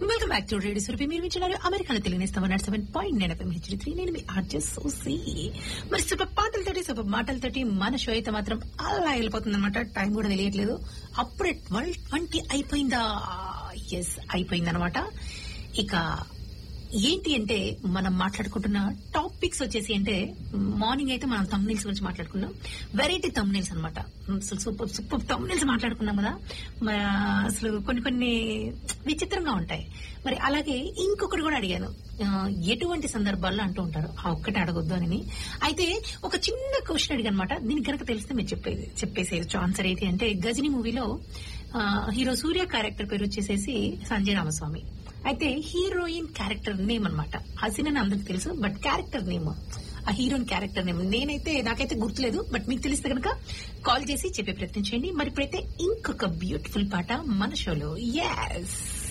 welcome back to radio Surabhi మీరు వింటున్నారు అమెరికాలో తెలియనిస్తాం one seven point nine FM HD three నేను మీ ఆర్జెస్ సోసి మరి సూపర్ పాటలతోటి సూపర్ మాటలతోటి మన షో అయితే మాత్రం అలా వెళ్ళిపోతుంది అనమాట టైం కూడా తెలియట్లేదు అప్పుడే ట్వెల్వ్ ట్వంటీ అయిపోయిందా ఎస్ అయిపోయిందనమాట ఇక ఏంటి అంటే మనం మాట్లాడుకుంటున్న టాపిక్స్ వచ్చేసి అంటే మార్నింగ్ అయితే మనం తమ్నైల్స్ గురించి మాట్లాడుకున్నాం వెరైటీ తమ్నైల్స్ అనమాట అసలు సూపర్ సూపర్ తమ్నైల్స్ మాట్లాడుకున్నాం కదా మ- అసలు కొన్ని కొన్ని విచిత్రంగా ఉంటాయి మరి అలాగే ఇంకొకటి కూడా అడిగాను ఆ, ఎటువంటి సందర్భాల్లో అంటూ ఉంటారు ఆ ఒక్కటి అడగొద్దు అని అయితే ఒక చిన్న క్వశ్చన్ అడిగాను అనమాట దీనికి కనుక తెలిస్తే మీరు చెప్పేది చెప్పేసేయచ్చు ఆన్సర్ ఏంటి అంటే గజని మూవీలో హీరో సూర్య క్యారెక్టర్ పేరు వచ్చేసేసి సంజయ్ రామస్వామి అయితే హీరోయిన్ క్యారెక్టర్ నేమ్ అన్నమాట హసీన్ అని అందరికి తెలుసు బట్ క్యారెక్టర్ నేమ్ ఆ హీరోయిన్ క్యారెక్టర్ నేమ్ నేనైతే నాకైతే గుర్తులేదు బట్ మీకు తెలిస్తే కనుక కాల్ చేసి చెప్పే ప్రయత్నం చేయండి మరి ఇప్పుడైతే ఇంకొక బ్యూటిఫుల్ పాట మన షోలో ఎస్